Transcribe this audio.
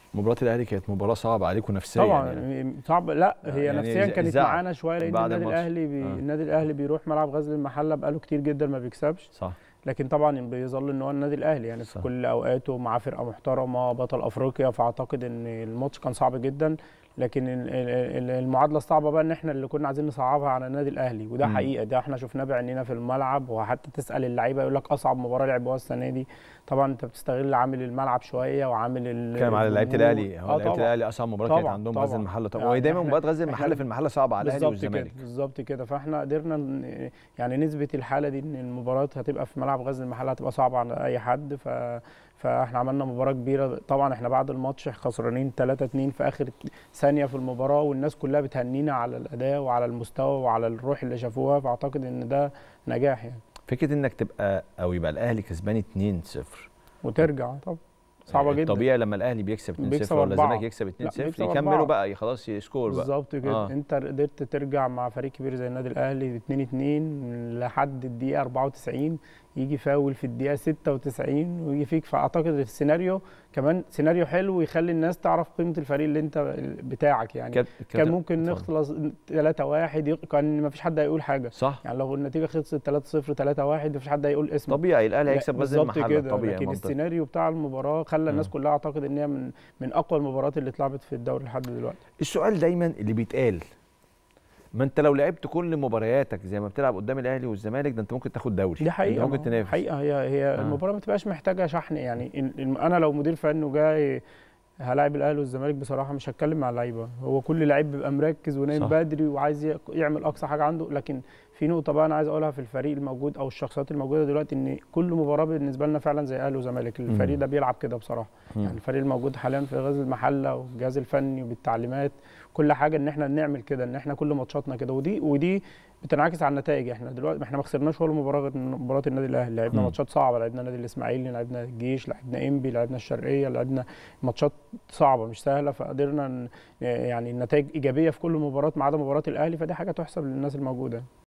مباراه الاهلي كانت مباراه صعبه عليكم نفسيا طبعا يعني. يعني صعب لا هي يعني نفسيا ز- كانت زعل معانا شويه لان بعد النادي الماتش. الاهلي بي... آه. النادي الاهلي بيروح ملعب غزل المحله بقاله كتير جدا ما بيكسبش صح لكن طبعا بيظل ان هو النادي الاهلي يعني صح. في كل اوقاته مع فرقه محترمه بطل افريقيا فاعتقد ان الماتش كان صعب جدا لكن ال- ال- ال- المعادله الصعبه بقى ان احنا اللي كنا عايزين نصعبها على النادي الاهلي وده مم. حقيقه ده احنا شفناه بعينينا في الملعب وحتى تسال اللعيبه يقول لك اصعب مباراه لعبوها السنه دي طبعا انت بتستغل عامل الملعب شويه وعامل ال- بتكلم على لعيبه الجمهور. الاهلي هو آه لعيبه طبعا. الاهلي اصعب مباراه كانت طبعاً، عندهم طبعاً. غزل المحله طبعا يعني وهي دايما إحنا- مباراه غزل إحنا المحله في المحله صعبه على الاهلي بالظبط كده والزمالك بالظبط كده فاحنا قدرنا ن- يعني نثبت الحاله دي ان المباراه هتبقى في ملعب غزل المحله هتبقى صعبه على اي حد ف فاحنا عملنا مباراه كبيره طبعا احنا بعد الماتش خسرانين 3 2 في اخر ثانيه في المباراه والناس كلها بتهنينا على الاداء وعلى المستوى وعلى الروح اللي شافوها فاعتقد ان ده نجاح يعني فكره انك تبقى او يبقى الاهلي كسبان 2-0 وترجع طبعا صعبه جدا طبيعي لما الاهلي بيكسب 2-0 بيكسب ولا أربعة. الزمالك يكسب 2-0 بيكسب يكملوا أربعة. بقى خلاص يسكور بقى بالظبط كده آه. آه. انت قدرت ترجع مع فريق كبير زي النادي الاهلي 2 2 لحد الدقيقه 94 يجي فاول في الدقيقه 96 ويجي فيك فاعتقد السيناريو كمان سيناريو حلو يخلي الناس تعرف قيمه الفريق اللي انت بتاعك يعني كانت كان ممكن اتفضل. نخلص 3 1 كان ما فيش حد هيقول حاجه صح يعني لو النتيجه خلصت 3 0 3 1 ما فيش حد هيقول اسمه طبيعي الاهلي لا، هيكسب غزل بالظبط المحله كده طبيعي لكن منطقي السيناريو بتاع المباراه خلى الناس مم. كلها اعتقد ان هي من من اقوى المباريات اللي اتلعبت في الدوري لحد دلوقتي السؤال دايما اللي بيتقال ما انت لو لعبت كل مبارياتك زي ما بتلعب قدام الاهلي والزمالك ده انت ممكن تاخد دوري دي حقيقة انت ممكن ما- تنافس حقيقة هي هي آه. آه. المباراة ما تبقاش محتاجة شحن يعني ال- ال- أنا لو مدير فني وجاي هلاعب الأهلي والزمالك بصراحة مش هتكلم مع اللعيبة هو كل لعيب بيبقى مركز ونايم صح. بدري وعايز ي- يعمل أقصى حاجة عنده لكن في نقطة بقى أنا عايز أقولها في الفريق الموجود أو الشخصيات الموجودة دلوقتي إن كل مباراة بالنسبة لنا فعلا زي أهلي وزمالك الفريق مم. ده بيلعب كده بصراحة مم. يعني الفريق الموجود حاليا في غزل المحله والجهاز الفني وبالتعليمات كل حاجه ان احنا نعمل كده ان احنا كل ماتشاتنا كده ودي ودي بتنعكس على النتائج احنا دلوقتي احنا ما خسرناش ولا مباراه غير مباراه النادي الاهلي لعبنا مم. ماتشات صعبه لعبنا النادي الاسماعيلي لعبنا الجيش لعبنا انبي لعبنا الشرقيه لعبنا ماتشات صعبه مش سهله فقدرنا ن- يعني النتائج ايجابيه في كل مباراه ما عدا مباراه الاهلي فدي حاجه تحسب للناس الموجوده